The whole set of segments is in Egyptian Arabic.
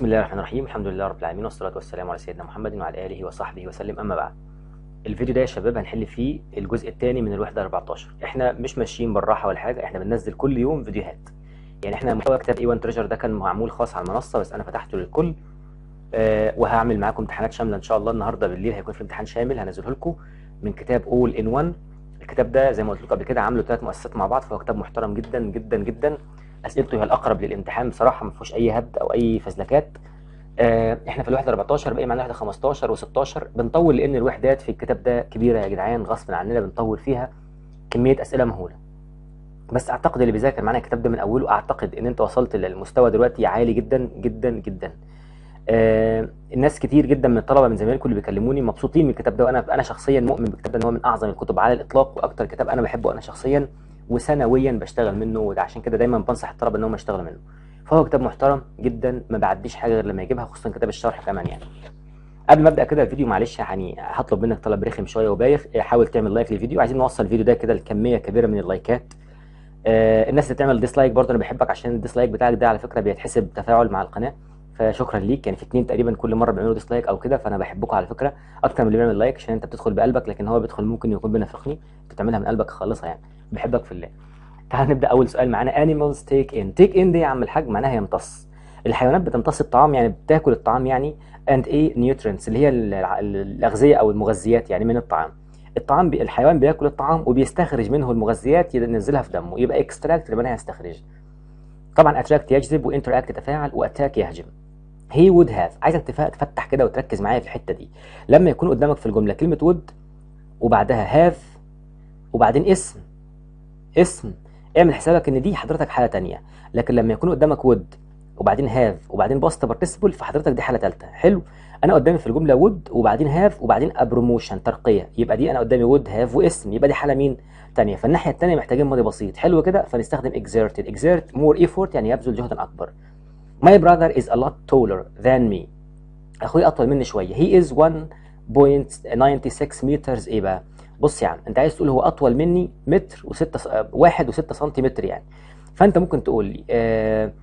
بسم الله الرحمن الرحيم الحمد لله رب العالمين والصلاة والسلام على سيدنا محمد وعلى آله وصحبه وسلم أما بعد الفيديو ده يا شباب هنحل فيه الجزء الثاني من الوحدة 14 احنا مش ماشيين بالراحة ولا حاجة احنا بننزل كل يوم فيديوهات يعني احنا محتوى كتاب اي 1 تريجر ده كان معمول خاص على المنصة بس انا فتحته للكل آه وهعمل معاكم امتحانات شاملة ان شاء الله النهارده بالليل هيكون في امتحان شامل هنزله لكم من كتاب اول ان 1 الكتاب ده زي ما قلت لكم قبل كده عامله ثلاث مؤسسات مع بعض فهو كتاب محترم جدا جدا جدا اسئلته هي الاقرب للامتحان بصراحه ما فيهوش اي هبد او اي فزلكات آه، احنا في الوحده 14 باقي معانا الوحده 15 و16 بنطول لان الوحدات في الكتاب ده كبيره يا جدعان غصب عننا بنطول فيها كميه اسئله مهوله بس اعتقد اللي بيذاكر معانا الكتاب ده من اوله اعتقد ان انت وصلت للمستوى دلوقتي عالي جدا جدا جدا آه الناس كتير جدا من الطلبه من زمايلكم اللي بيكلموني مبسوطين من الكتاب ده وانا انا شخصيا مؤمن بالكتاب ده ان هو من اعظم الكتب على الاطلاق واكتر كتاب انا بحبه انا شخصيا وسنويا بشتغل منه وده عشان كده دايما بنصح الطلبه ان هم يشتغلوا منه فهو كتاب محترم جدا ما بعديش حاجه غير لما يجيبها خصوصا كتاب الشرح كمان يعني قبل ما ابدا كده الفيديو معلش يعني هطلب منك طلب رخم شويه وبايخ حاول تعمل لايك للفيديو عايزين نوصل الفيديو ده كده لكميه كبيره من اللايكات آه الناس اللي تعمل ديسلايك برضه انا بحبك عشان الديسلايك بتاعك ده على فكره بيتحسب تفاعل مع القناه فشكرا ليك يعني في اتنين تقريبا كل مره بيعملوا ديسلايك او كده فانا بحبكم على فكره اكتر من اللي بيعمل لايك عشان انت بتدخل بقلبك لكن هو بيدخل ممكن يكون بينافقني انت بتعملها من قلبك خالصها يعني بحبك في الله تعال نبدا اول سؤال معانا animals take in take in دي يا عم الحاج معناها يمتص الحيوانات بتمتص الطعام يعني بتاكل الطعام يعني and ايه nutrients اللي هي الاغذيه او المغذيات يعني من الطعام الطعام بي الحيوان بياكل الطعام وبيستخرج منه المغذيات ينزلها في دمه يبقى extract اللي معناها يستخرج طبعا attract يجذب وinteract يتفاعل واتاك يهجم he would have عايزك تفتح كده وتركز معايا في الحته دي لما يكون قدامك في الجمله كلمه would وبعدها have وبعدين اسم اسم اعمل حسابك ان دي حضرتك حاله تانية لكن لما يكون قدامك would وبعدين هاف وبعدين باست بارتيسيبل فحضرتك دي حاله ثالثه حلو انا قدامي في الجمله وود وبعدين هاف وبعدين ابروموشن ترقيه يبقى دي انا قدامي وود هاف واسم يبقى دي حاله مين ثانيه فالناحيه الثانيه محتاجين ماضي بسيط حلو كده فنستخدم exerted exert more effort يعني يبذل جهدا اكبر my brother is a lot taller than me اخوي اطول مني شويه he is 1.96 meters ايه بقى بص يا عم انت عايز تقول هو اطول مني متر و6 1 و6 سنتيمتر يعني فانت ممكن تقول لي آه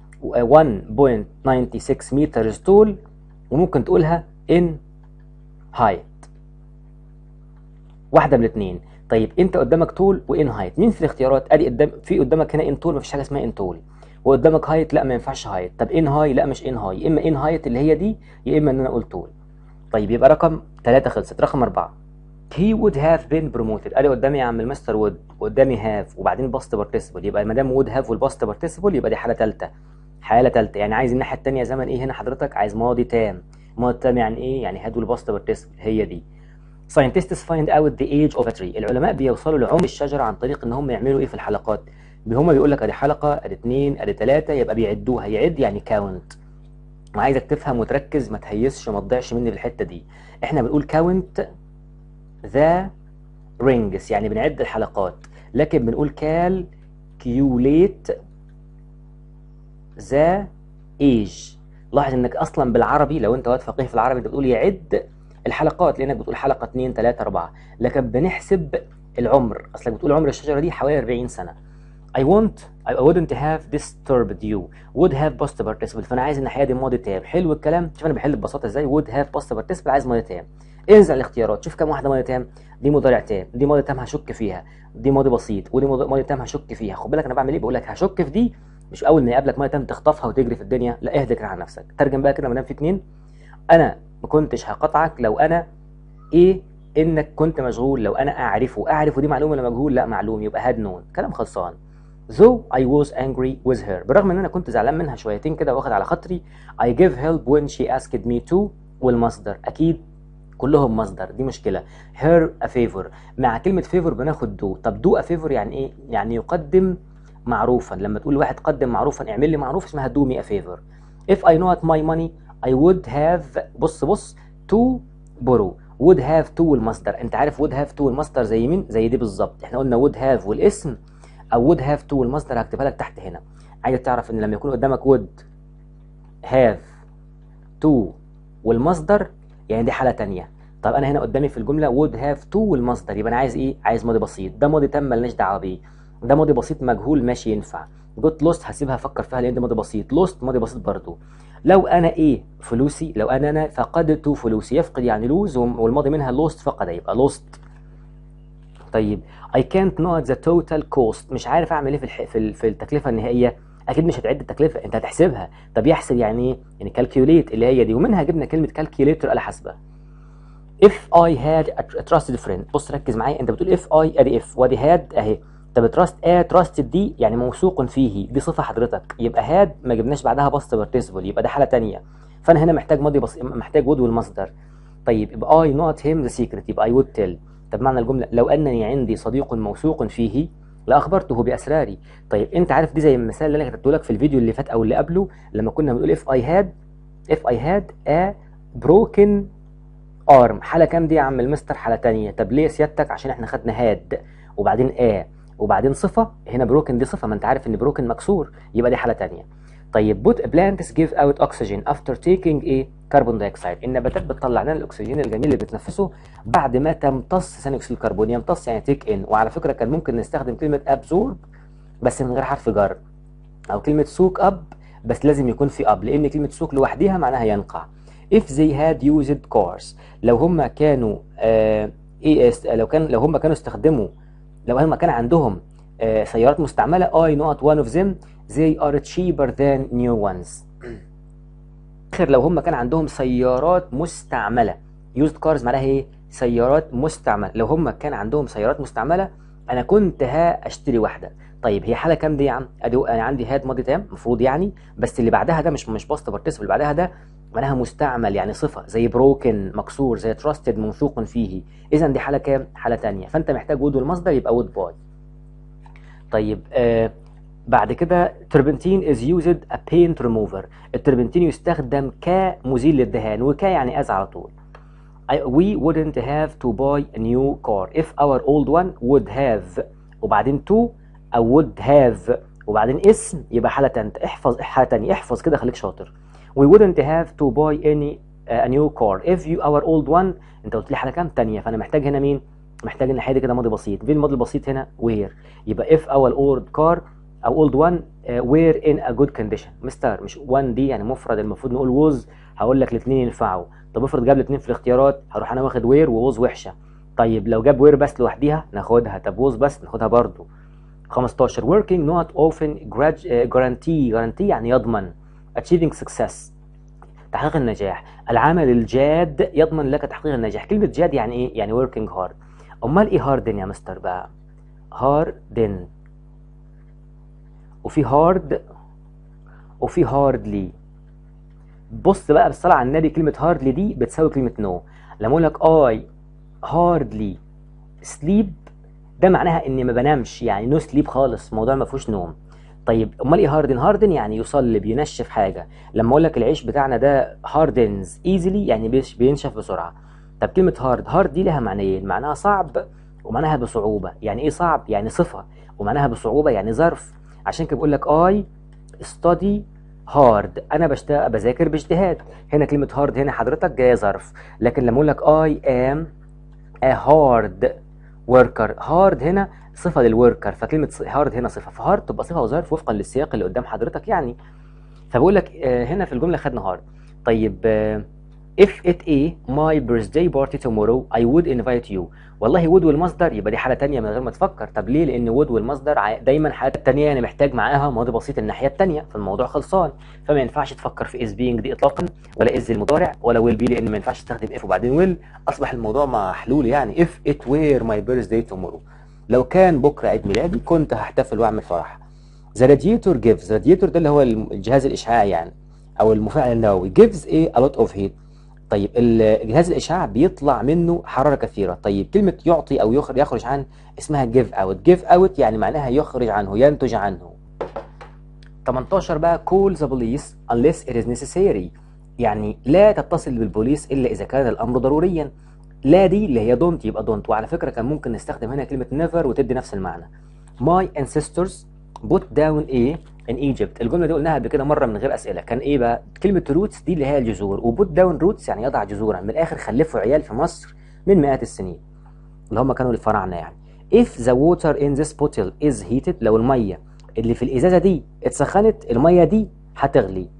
1.96 متر طول وممكن تقولها in height واحدة من الاثنين طيب انت قدامك طول وان هايت مين في الاختيارات ادي قدام في قدامك هنا ان طول مفيش حاجه اسمها ان طول وقدامك هايت لا ما ينفعش هايت طب ان هاي لا مش ان هاي يا اما ان هايت اللي هي دي يا اما ان انا اقول طول طيب يبقى رقم ثلاثة خلصت رقم أربعة he would have been promoted ادي قدامي يا عم المستر وود وقدامي هاف وبعدين باست بارتيسيبل يبقى ما دام وود هاف والباست بارتيسيبل يبقى دي حاله ثالثه حاله ثالثه يعني عايز الناحيه الثانيه زمن ايه هنا حضرتك عايز ماضي تام ماضي تام يعني ايه يعني هاد والباست بارتيسيبل هي دي scientists find out the age of a tree العلماء بيوصلوا لعمر الشجره عن طريق ان هم يعملوا ايه في الحلقات هم بيقول لك ادي حلقه ادي اثنين ادي ثلاثه يبقى بيعدوها يعد يعني كاونت وعايزك تفهم وتركز ما تهيسش وما تضيعش مني في الحته دي احنا بنقول كاونت ذا رينجز يعني بنعد الحلقات لكن بنقول كالكيوليت ذا ايج لاحظ انك اصلا بالعربي لو انت واد فقيه في العربي انت بتقول يعد الحلقات لانك بتقول حلقه 2 3 4 لكن بنحسب العمر اصلك بتقول عمر الشجره دي حوالي 40 سنه I want I wouldn't have disturbed you would have past participle فانا عايز الناحيه دي ماضي تام حلو الكلام شوف انا بحل ببساطه ازاي would have past participle عايز ماضي تام انزل الاختيارات شوف كام واحده ماضي تام دي مضارع تام دي ماضي تام هشك فيها دي ماضي بسيط ودي ماضي تام هشك فيها خد بالك انا بعمل ايه بقول لك هشك في دي مش اول ما يقابلك ماضي تام تخطفها وتجري في الدنيا لا اهدى كده على نفسك ترجم بقى كده ما دام في اتنين انا ما كنتش هقطعك لو انا ايه انك كنت مشغول لو انا اعرفه اعرفه دي معلومه ولا مجهول لا معلوم يبقى هاد نون كلام خلصان though I was angry with her بالرغم ان انا كنت زعلان منها شويتين كده واخد على خاطري I gave help when she asked me to والمصدر اكيد كلهم مصدر دي مشكله her a favor مع كلمه favor بناخد دو طب دو a favor يعني ايه يعني يقدم معروفا لما تقول لواحد قدم معروفا اعمل لي معروف اسمها do me a favor if I know my money I would have بص بص to borrow would have to والمصدر انت عارف would have to والمصدر زي مين زي دي بالظبط احنا قلنا would have والاسم او would have to والمصدر هكتبها لك تحت هنا عايز تعرف ان لما يكون قدامك would have to والمصدر يعني دي حاله تانية طب انا هنا قدامي في الجمله would have to والمصدر يبقى انا عايز ايه عايز ماضي بسيط ده ماضي تام مالناش دعوه بيه ده ماضي بسيط مجهول ماشي ينفع جوت لوست هسيبها افكر فيها لان ده ماضي بسيط لوست ماضي بسيط برضو لو انا ايه فلوسي لو انا انا فقدت فلوسي يفقد يعني لوز والماضي منها لوست فقد يبقى لوست طيب I can't know the total cost مش عارف اعمل ايه في الح... في ال- في التكلفه النهائيه اكيد مش هتعد التكلفه انت هتحسبها طب يحسب يعني ايه يعني calculate اللي هي دي ومنها جبنا كلمه calculator آلة حاسبه if I had a trusted friend بص ركز معايا انت بتقول if I ادي if وادي had اهي طب trust a trusted دي يعني موثوق فيه دي صفه حضرتك يبقى had ما جبناش بعدها past participle يبقى ده حاله تانية فانا هنا محتاج ماضي بس محتاج would والمصدر طيب يبقى I not him the secret يبقى I would tell طب معنى الجمله لو انني عندي صديق موثوق فيه لاخبرته باسراري طيب انت عارف دي زي المثال اللي انا كتبته لك في الفيديو اللي فات او اللي قبله لما كنا بنقول if I had if I had a broken arm حالة كام دي يا عم المستر حالة تانية طب ليه سيادتك عشان احنا خدنا هاد وبعدين آ وبعدين صفة هنا بروكن دي صفة ما انت عارف ان بروكن مكسور يبقى دي حالة تانية طيب but plants give out oxygen after taking a carbon dioxide النباتات بتطلع لنا الاكسجين الجميل اللي بتنفسه بعد ما تمتص ثاني اكسيد الكربون يمتص يعني تيك ان وعلى فكرة كان ممكن نستخدم كلمة absorb بس من غير حرف جر او كلمة soak up بس لازم يكون في up لان كلمة soak لوحدها معناها ينقع if they had used cars لو هم كانوا آه ايه است- لو كان لو هم كانوا استخدموا لو هم كان عندهم آه سيارات مستعملة I not one of them they are cheaper than new ones اخر لو هم كان عندهم سيارات مستعملة used cars معناها ايه سيارات مستعملة لو هم كان عندهم سيارات مستعملة انا كنت هاشتري واحدة طيب هي حالة كام دي يا عم ادي انا عندي هاد ماضي تام المفروض يعني بس اللي بعدها ده مش مش باست بارتيسيبل اللي بعدها ده معناها مستعمل يعني صفة زي بروكن مكسور زي تراستد موثوق فيه اذا دي حالة كام حالة تانية فانت محتاج وود والمصدر يبقى وود باي طيب آه بعد كده تربنتين is used a paint remover التربنتين يستخدم كمزيل للدهان وك يعني از على طول I, we wouldn't have to buy a new car if our old one would have وبعدين to أو would have وبعدين اسم يبقى حالة تانية احفظ حالة تانية احفظ كده خليك شاطر we wouldn't have to buy any uh, a new car if you our old one انت قلت لي حالة كام تانية فأنا محتاج هنا مين محتاج الناحية دي كده ماضي بسيط فين الماضي البسيط هنا where يبقى if our old car أو old one uh, were in a good condition مستر مش one دي يعني مفرد المفروض نقول was هقول لك الاثنين ينفعوا طب افرض جاب الاثنين في الاختيارات هروح انا واخد وير ووز وحشه طيب لو جاب وير بس لوحديها ناخدها طب ووز بس ناخدها برضو 15 working not often grad- uh, guarantee guarantee يعني يضمن achieving success تحقيق النجاح العمل الجاد يضمن لك تحقيق النجاح كلمة جاد يعني ايه يعني working hard امال ايه هاردن يا مستر بقى هاردن وفي هارد وفي هاردلي بص بقى بالصلاة على النبي كلمة هاردلي دي بتساوي كلمة نو لما اقول لك اي هاردلي سليب ده معناها اني ما بنامش يعني نو سليب خالص الموضوع ما فيهوش نوم طيب امال ايه هاردن هاردن يعني يصلب ينشف حاجه لما اقول لك العيش بتاعنا ده هاردنز ايزلي يعني بيش- بينشف بسرعه طب كلمه هارد هارد دي لها معنيين معناها صعب ومعناها بصعوبه يعني ايه صعب يعني صفه ومعناها بصعوبه يعني ظرف عشان كده بقول لك اي ستادي هارد انا بشتغل بذاكر باجتهاد هنا كلمه هارد هنا حضرتك جايه ظرف لكن لما اقول لك اي ام a hard worker hard هنا صفة للوركر فكلمة هارد هنا صفة فهارد تبقى صفة وظرف وفقا للسياق اللي قدام حضرتك يعني فبقول لك آه، هنا في الجملة خدنا هارد طيب آه، if it a my birthday party tomorrow I would invite you والله would والمصدر يبقى دي حالة تانية من غير ما تفكر طب ليه لأن would والمصدر ع- دايما حالات التانية يعني محتاج معاها ماضي بسيط الناحية التانية فالموضوع خلصان فما ينفعش تفكر في is being دي إطلاقا ولا is المضارع ولا will be لأن ما ينفعش تستخدم if وبعدين will أصبح الموضوع محلول يعني if it were my birthday tomorrow لو كان بكرة عيد ميلادي كنت هحتفل وأعمل فرح The radiator gives radiator ده اللي هو الجهاز الإشعاعي يعني أو المفاعل النووي gives a, a lot of heat طيب ال- جهاز الإشعاع بيطلع منه حرارة كثيرة طيب كلمة يعطي أو يخرج, يخرج عن اسمها give out give out يعني معناها يخرج عنه ينتج عنه 18 بقى call the police unless it is necessary يعني لا تتصل بالبوليس إلا إذا كان الأمر ضروريا لا دي اللي هي don't يبقى don't وعلى فكرة كان ممكن نستخدم هنا كلمة never وتدي نفس المعنى my ancestors put down a in Egypt الجملة دي قلناها قبل كده مرة من غير أسئلة كان إيه بقى كلمة roots دي اللي هي الجذور وبوت داون roots يعني يضع جذورا من الآخر خلفوا عيال في مصر من مئات السنين اللي هم كانوا الفراعنة يعني if the water in this bottle is heated لو المية اللي في الإزازة دي اتسخنت المية دي هتغلي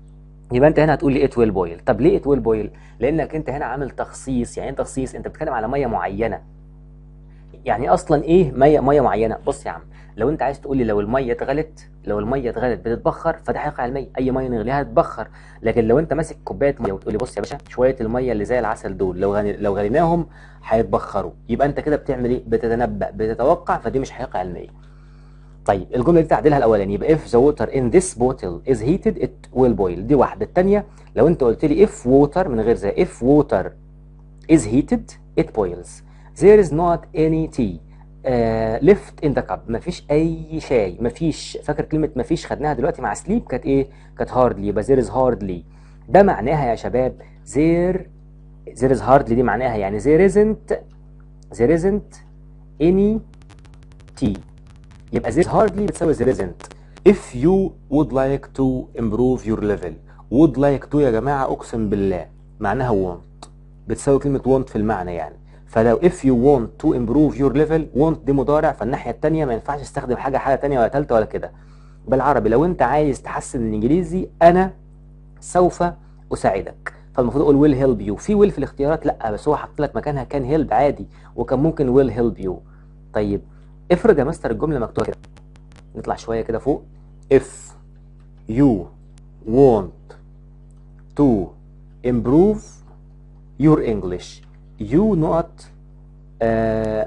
يبقى انت هنا هتقول لي ات ويل بويل طب ليه ات ويل بويل لانك انت هنا عامل تخصيص يعني ايه تخصيص انت بتتكلم على ميه معينه يعني اصلا ايه ميه ميه معينه بص يا عم لو انت عايز تقول لي لو الميه اتغلت لو الميه اتغلت بتتبخر فده حقيقه علميه اي ميه نغليها تتبخر لكن لو انت ماسك كوبايه ميه وتقول لي بص يا باشا شويه الميه اللي زي العسل دول لو غني لو غليناهم هيتبخروا يبقى انت كده بتعمل ايه بتتنبأ بتتوقع فدي مش حقيقه علميه طيب الجمله دي تعديلها الاولاني يبقى if the water in this bottle is heated it will boil دي واحده الثانيه لو انت قلت لي if water من غير زي if water is heated it boils there is not any tea uh, left in the cup مفيش اي شاي مفيش فاكر كلمه مفيش خدناها دلوقتي مع sleep كانت ايه كانت hardly يبقى there is hardly ده معناها يا شباب there there is hardly دي معناها يعني there isn't there isn't any tea يبقى there is hardly بتساوي there isn't if you would like to improve your level would like to يا جماعة أقسم بالله معناها want بتساوي كلمة want في المعنى يعني فلو if you want to improve your level want دي مضارع فالناحية التانية ما ينفعش تستخدم حاجة حاجة تانية ولا تالتة ولا كده بالعربي لو أنت عايز تحسن الإنجليزي أنا سوف أساعدك فالمفروض اقول will help you في will في الاختيارات لا بس هو حط لك مكانها كان help عادي وكان ممكن will help you طيب افرض يا مستر الجمله مكتوبه كده نطلع شويه كده فوق if you want to improve your English you not uh,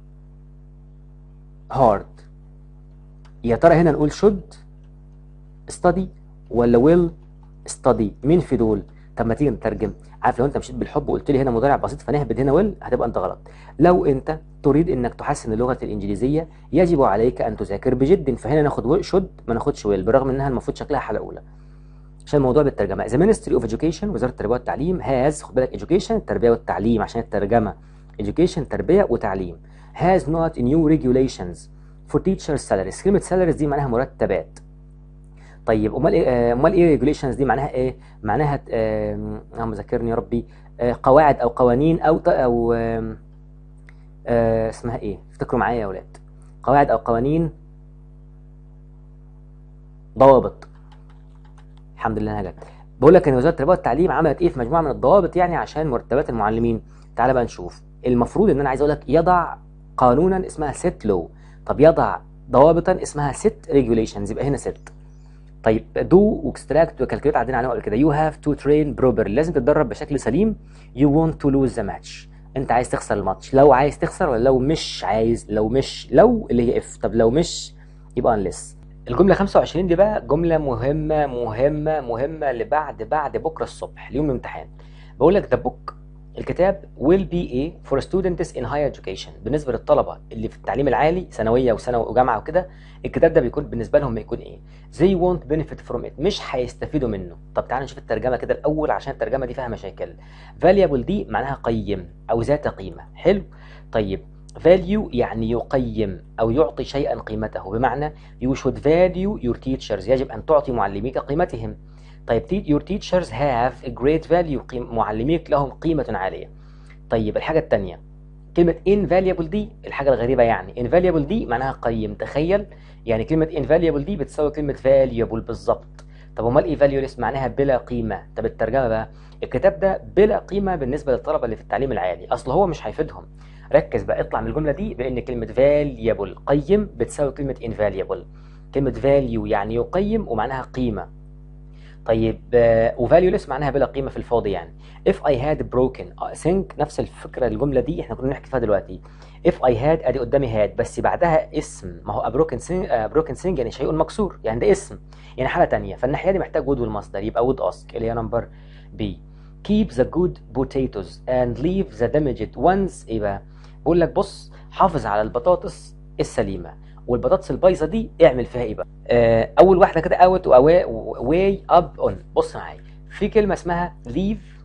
hard يا ترى هنا نقول should study ولا will study مين في دول طب ما تيجي نترجم عارف لو انت مشيت بالحب وقلت لي هنا مضارع بسيط فنهبد هنا ويل هتبقى انت غلط لو انت تريد انك تحسن اللغه الانجليزيه يجب عليك ان تذاكر بجد فهنا ناخد شد ما ناخدش ويل بالرغم انها المفروض شكلها حاله اولى عشان الموضوع بالترجمه ذا مينستري اوف education وزاره التربيه والتعليم هاز خد بالك education التربيه والتعليم عشان الترجمه education تربيه وتعليم has not new regulations for teachers salaries كلمه salaries دي معناها مرتبات طيب امال ايه امال ايه ريجوليشنز دي معناها ايه معناها اللهم ذكرني يا ربي آه قواعد او قوانين او او آه آه اسمها ايه افتكروا معايا يا اولاد قواعد او قوانين ضوابط الحمد لله انها جت بقول لك ان وزاره التربيه والتعليم عملت ايه في مجموعه من الضوابط يعني عشان مرتبات المعلمين تعال بقى نشوف المفروض ان انا عايز اقول لك يضع قانونا اسمها ست لو طب يضع ضوابطا اسمها ست ريجوليشنز يبقى هنا ست طيب دو واكستراكت وكالكوليت عدينا عليهم قبل كده يو هاف تو ترين بروبر لازم تتدرب بشكل سليم يو وونت تو لوز ذا ماتش انت عايز تخسر الماتش لو عايز تخسر ولا لو مش عايز لو مش لو اللي هي اف طب لو مش يبقى انلس الجمله 25 دي بقى جمله مهمه مهمه مهمه لبعد بعد بكره الصبح اليوم الامتحان بقول لك ذا بوك الكتاب will be a for students in higher education بالنسبه للطلبه اللي في التعليم العالي ثانويه وثانوي وجامعه وكده الكتاب ده بيكون بالنسبه لهم بيكون ايه they won't benefit from it مش هيستفيدوا منه طب تعالوا نشوف الترجمه كده الاول عشان الترجمه دي فيها مشاكل valuable دي معناها قيم او ذات قيمه حلو طيب value يعني يقيم او يعطي شيئا قيمته بمعنى you should value your teachers يجب ان تعطي معلميك قيمتهم طيب your teachers have a great value قيم معلميك لهم قيمة عالية طيب الحاجة الثانية كلمة invaluable دي الحاجة الغريبة يعني invaluable دي معناها قيم تخيل يعني كلمة invaluable دي بتساوي كلمة valuable بالظبط طب امال ايه valueless معناها بلا قيمة طب الترجمة بقى الكتاب ده بلا قيمة بالنسبة للطلبة اللي في التعليم العالي اصل هو مش هيفيدهم ركز بقى اطلع من الجملة دي بان كلمة valuable قيم بتساوي كلمة invaluable كلمة value يعني يقيم ومعناها قيمة طيب وفاليوليس معناها بلا قيمه في الفاضي يعني if I had broken think نفس الفكره الجمله دي احنا كنا بنحكي فيها دلوقتي if I had ادي قدامي had بس بعدها اسم ما هو broken thing broken thing يعني شيء مكسور يعني ده اسم يعني حاله ثانيه فالناحيه دي محتاج would والمصدر يبقى would ask اللي هي نمبر B keep the good potatoes and leave the damaged ones ايه بقى بقول لك بص حافظ على البطاطس السليمه والبطاطس البايظه دي اعمل فيها ايه بقى آه اول واحده كده اوت واي اب اون بص معايا في كلمه اسمها leave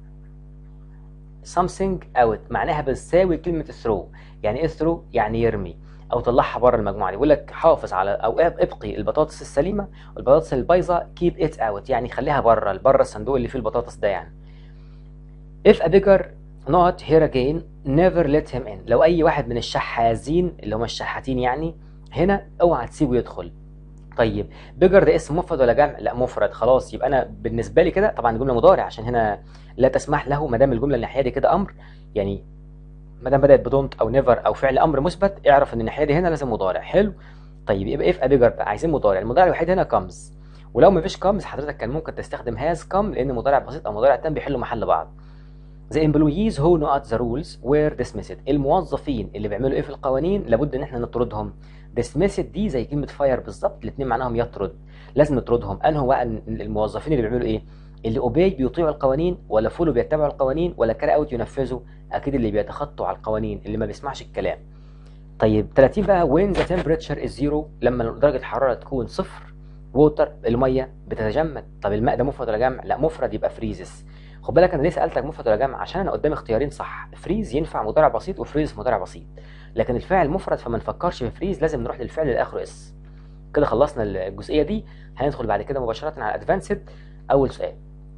something out معناها بتساوي كلمه throw يعني ايه throw يعني يرمي او طلعها بره المجموعه دي بيقول لك حافظ على او ابقي البطاطس السليمه والبطاطس البايظه keep it out يعني خليها بره بره الصندوق اللي فيه البطاطس ده يعني if a bigger not here again never let him in لو اي واحد من الشحاذين اللي هم الشحاتين يعني هنا اوعى تسيبه يدخل طيب بيجر ده اسم مفرد ولا جمع لا مفرد خلاص يبقى انا بالنسبه لي كده طبعا الجمله مضارع عشان هنا لا تسمح له ما دام الجمله الناحيه دي كده امر يعني ما دام بدات بدونت او نيفر او فعل امر مثبت اعرف ان الناحيه دي هنا لازم مضارع حلو طيب يبقى اف بيجر بقى عايزين مضارع المضارع الوحيد هنا كمز ولو ما فيش كمز حضرتك كان ممكن تستخدم هاز كم لان مضارع بسيط او مضارع تام بيحلوا محل بعض The employees who know the rules were dismissed. الموظفين اللي بيعملوا ايه في القوانين لابد ان احنا نطردهم. dismissed دي زي كلمة fire بالظبط الاثنين معناهم يطرد. لازم نطردهم. انهوا بقى الموظفين اللي بيعملوا ايه؟ اللي اوبي بيطيعوا القوانين ولا فولو بيتبعوا القوانين ولا كاري اوت ينفذوا؟ اكيد اللي بيتخطوا على القوانين اللي ما بيسمعش الكلام. طيب 30 بقى when the temperature is zero لما درجة الحرارة تكون صفر ووتر المية بتتجمد طب الماء ده مفرد ولا جمع؟ لا مفرد يبقى فريزز خد بالك انا ليه سالتك مفرد ولا جمع عشان انا قدامي اختيارين صح فريز ينفع مضارع بسيط وفريز مضارع بسيط لكن الفعل مفرد فما نفكرش في فريز لازم نروح للفعل اللي اخره اس كده خلصنا الجزئيه دي هندخل بعد كده مباشره على الادفانسد اول سؤال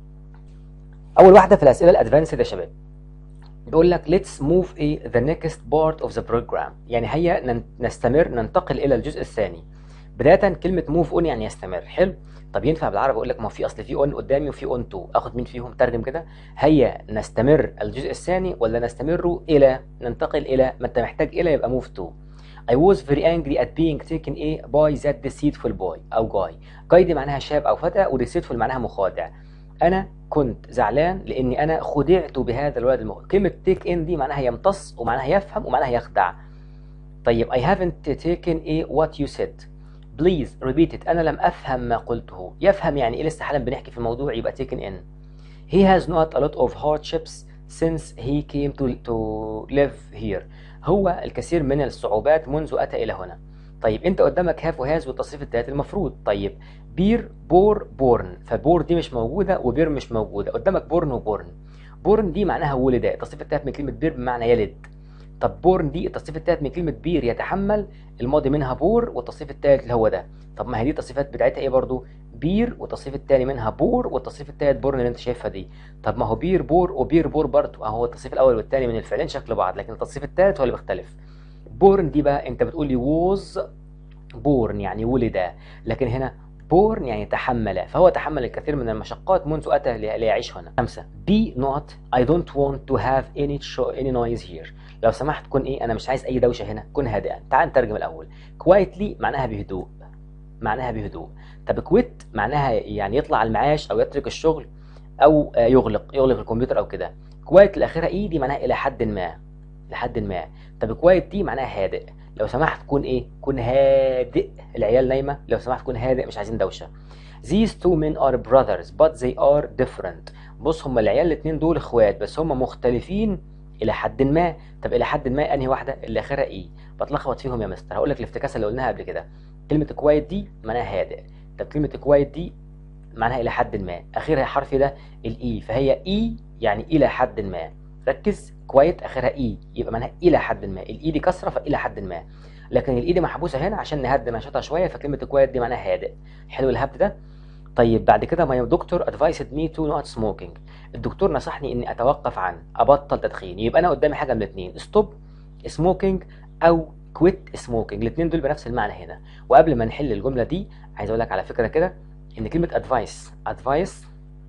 اول واحده في الاسئله الادفانسد يا شباب بيقول لك let's move a the next part of the program يعني هيا نستمر ننتقل الى الجزء الثاني بدايه كلمه move on يعني يستمر حلو طب ينفع بالعربي اقول لك ما في اصل في اون قدامي وفي اون تو اخد مين فيهم ترجم كده هيا نستمر الجزء الثاني ولا نستمر الى ننتقل الى ما انت محتاج الى يبقى move to I was very angry at being taken a by that deceitful boy أو guy guy دي معناها شاب أو فتى و deceitful معناها مخادع أنا كنت زعلان لأني أنا خدعت بهذا الولد المخ... كلمة take in دي معناها يمتص ومعناها يفهم ومعناها يخدع طيب I haven't taken a what you said بليز ريبيت ات انا لم افهم ما قلته يفهم يعني ايه لسه حالا بنحكي في الموضوع يبقى taken in he has not a lot of hardships since he came to, to live here هو الكثير من الصعوبات منذ اتى الى هنا طيب انت قدامك هاف وهاز والتصريف التالت المفروض طيب بير بور بورن فبور دي مش موجوده وبير مش موجوده قدامك بورن وبورن بورن دي معناها ولد التصريف التالت من كلمه بير بمعنى يلد طب بورن دي التصريف الثالث من كلمه بير يتحمل الماضي منها بور والتصريف الثالث اللي هو ده طب ما هي دي التصريفات بتاعتها ايه برضو بير والتصريف الثاني منها بور والتصريف الثالث بورن اللي انت شايفها دي طب ما هو بير بور وبير بور برضو اهو التصريف الاول والثاني من الفعلين شكل بعض لكن التصريف الثالث هو اللي بيختلف بورن دي بقى انت بتقول لي ووز بورن يعني ولد لكن هنا بورن يعني تحمل فهو تحمل الكثير من المشقات منذ أتى ليعيش هنا خمسة be not I don't want to have any, show, any noise here لو سمحت كن ايه انا مش عايز اي دوشه هنا كن هادئا تعال نترجم الاول quietly معناها بهدوء معناها بهدوء طب كويت معناها يعني يطلع على المعاش او يترك الشغل او يغلق يغلق الكمبيوتر او كده كويت الاخيره اي دي معناها الى حد ما لحد ما طب كويت دي معناها هادئ لو سمحت كن ايه كن هادئ العيال نايمه لو سمحت كن هادئ مش عايزين دوشه These two men are brothers but they are different بص هما العيال الاثنين دول اخوات بس هما مختلفين الى حد ما طب الى حد ما انهي واحده اللي اخرها ايه بتلخبط فيهم يا مستر هقول لك الافتكاسه اللي قلناها قبل كده كلمه كوايت دي معناها هادئ طب كلمه كوايت دي معناها الى حد ما اخرها حرف ده الاي فهي اي يعني الى حد ما ركز كوايت اخرها اي يبقى معناها الى حد ما الاي دي كسره فالى حد ما لكن الاي دي محبوسه هنا عشان نهدي نشاطها شويه فكلمه كوايت دي معناها هادئ حلو الهبد ده طيب بعد كده ما دكتور ادفايسد مي تو نوت سموكينج الدكتور نصحني اني اتوقف عن ابطل تدخين يبقى انا قدامي حاجه من الاثنين ستوب سموكينج او كويت سموكينج الاثنين دول بنفس المعنى هنا وقبل ما نحل الجمله دي عايز اقول لك على فكره كده ان كلمه ادفايس ادفايس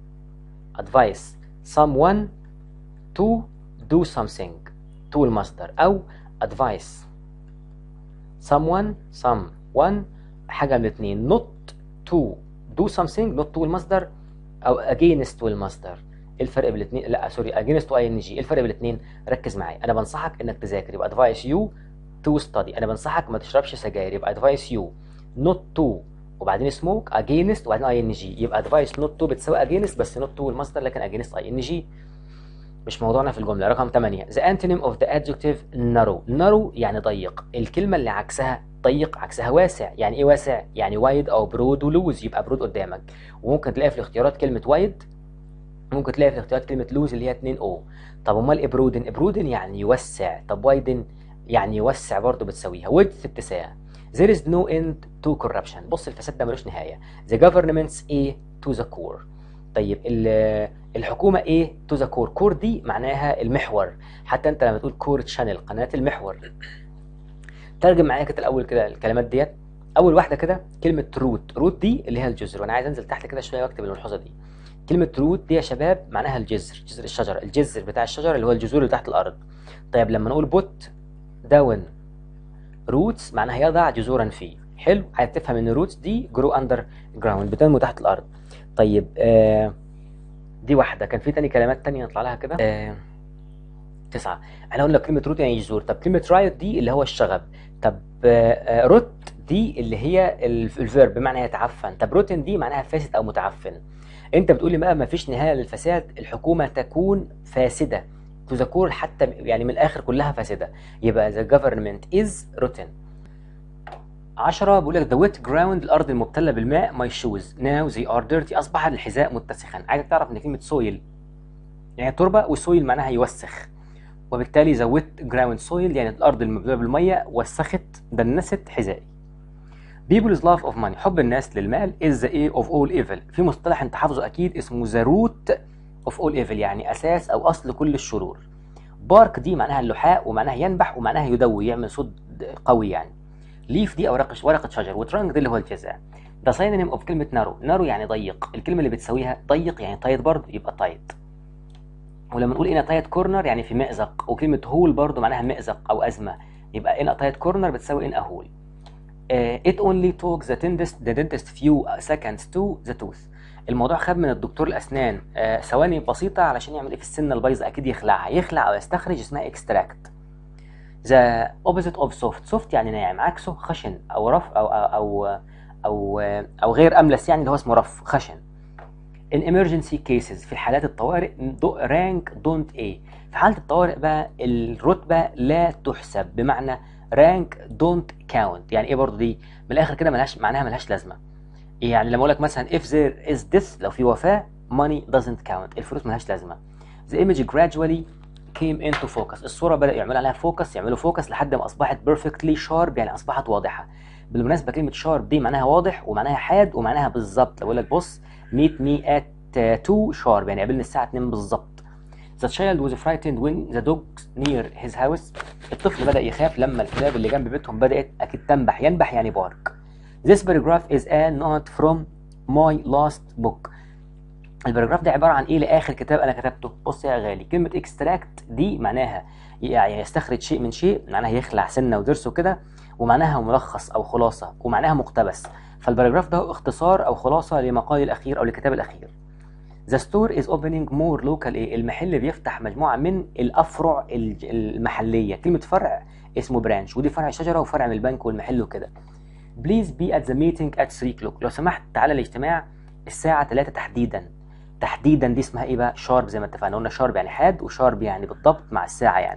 ادفايس someone to do something to المصدر او advice someone someone حاجه من الاثنين not to do something not to المصدر او against المصدر ايه الفرق بين الاثنين لا سوري against و ing ايه الفرق بين الاثنين ركز معايا انا بنصحك انك تذاكر يبقى advise you to study انا بنصحك ما تشربش سجاير يبقى advise you not to وبعدين smoke against وبعدين ing يبقى advice not to بتساوي against بس not to المصدر لكن against ing مش موضوعنا في الجملة رقم 8 the antonym of the adjective narrow narrow يعني ضيق الكلمة اللي عكسها ضيق عكسها واسع يعني ايه واسع يعني وايد او برود ولوز يبقى برود قدامك وممكن تلاقي في الاختيارات كلمة وايد ممكن تلاقي في الاختيارات كلمة لوز اللي هي 2 او طب امال ايه برودن برودن يعني يوسع طب وايدن يعني يوسع برضه بتساويها width اتساع there is no end to corruption بص الفساد ده ملوش نهاية the government's a to the core طيب الحكومة ايه to the core core دي معناها المحور حتى انت لما تقول كور تشانل قناة المحور ترجم معايا كده الاول كده الكلمات ديت اول واحده كده كلمه روت روت دي اللي هي الجذر وانا عايز انزل تحت كده شويه واكتب الملحوظه دي كلمه روت دي يا شباب معناها الجذر جذر الشجره الجذر بتاع الشجره اللي هو الجذور اللي تحت الارض طيب لما نقول بوت داون روتس معناها يضع جذورا فيه حلو عايز تفهم ان الروتس دي جرو اندر جراوند بتنمو تحت الارض طيب آه دي واحده كان في تاني كلمات تانية نطلع لها كده آه تسعة احنا قلنا كلمة روت يعني جذور طب كلمة رايت دي اللي هو الشغب طب آه روت دي اللي هي الفيرب بمعنى يتعفن طب روتن دي معناها فاسد او متعفن انت بتقول لي بقى ما فيش نهاية للفساد الحكومة تكون فاسدة تذكر حتى يعني من الاخر كلها فاسدة يبقى the government is rotten 10 بيقول لك the wet ground الارض المبتله بالماء my shoes now they are dirty اصبح الحذاء متسخا عايزك تعرف ان كلمه soil يعني تربه وسويل معناها يوسخ وبالتالي the wet ground soil يعني الارض المبلوله بالميه وسخت دنست حذائي People's love of money حب الناس للمال is the a of all evil في مصطلح انت حافظه اكيد اسمه the root of all evil يعني اساس او اصل كل الشرور بارك دي معناها اللحاء ومعناها ينبح ومعناها يدوي يعمل صوت قوي يعني ليف دي ورقه ورقه شجر وترانك دي اللي هو الجذع ده ساينونيم اوف كلمه نارو نارو يعني ضيق الكلمه اللي بتساويها ضيق يعني تايت برضه يبقى تايت ولما نقول ان تايت كورنر يعني في مأزق وكلمه هول برضه معناها مأزق او ازمه يبقى ان تايت كورنر بتساوي ان هول uh, it only took the dentist the dentist few seconds to the tooth الموضوع خد من الدكتور الاسنان uh, ثواني بسيطه علشان يعمل ايه في السنه البايظه اكيد يخلعها يخلع او يستخرج اسمها اكستراكت the opposite of soft soft يعني ناعم عكسه خشن او رف او او او او, أو غير املس يعني اللي هو اسمه رف خشن in emergency cases في حالات الطوارئ rank don't a في حالة الطوارئ بقى الرتبة لا تحسب بمعنى rank don't count يعني ايه برضو دي من الاخر كده ملهاش معناها ملهاش لازمة يعني لما اقول لك مثلا if there is death لو في وفاة money doesn't count الفلوس ملهاش لازمة the image gradually came into focus الصورة بدأ يعملوا عليها فوكس يعملوا فوكس لحد ما أصبحت perfectly sharp يعني أصبحت واضحة بالمناسبة كلمة sharp دي معناها واضح ومعناها حاد ومعناها بالظبط لو أقول لك بص meet me at 2 sharp يعني قابلني الساعة 2 بالظبط The child was frightened when the dogs near his house الطفل بدأ يخاف لما الكلاب اللي جنب بيتهم بدأت أكيد تنبح ينبح يعني بارك This paragraph is a note from my last book الباراجراف ده عباره عن ايه لاخر كتاب انا كتبته بص يا غالي كلمه اكستراكت دي معناها يعني يستخرج شيء من شيء معناها يخلع سنه وضرس وكده ومعناها ملخص او خلاصه ومعناها مقتبس فالباراجراف ده اختصار او خلاصه لمقال الاخير او للكتاب الاخير The store is opening more local ايه المحل بيفتح مجموعه من الافرع المحليه كلمه فرع اسمه برانش ودي فرع شجره وفرع من البنك والمحل وكده Please be at the meeting at 3 o'clock لو سمحت تعالى الاجتماع الساعه 3 تحديدا تحديدا دي اسمها ايه بقى شارب زي ما اتفقنا قلنا شارب يعني حاد وشارب يعني بالضبط مع الساعه يعني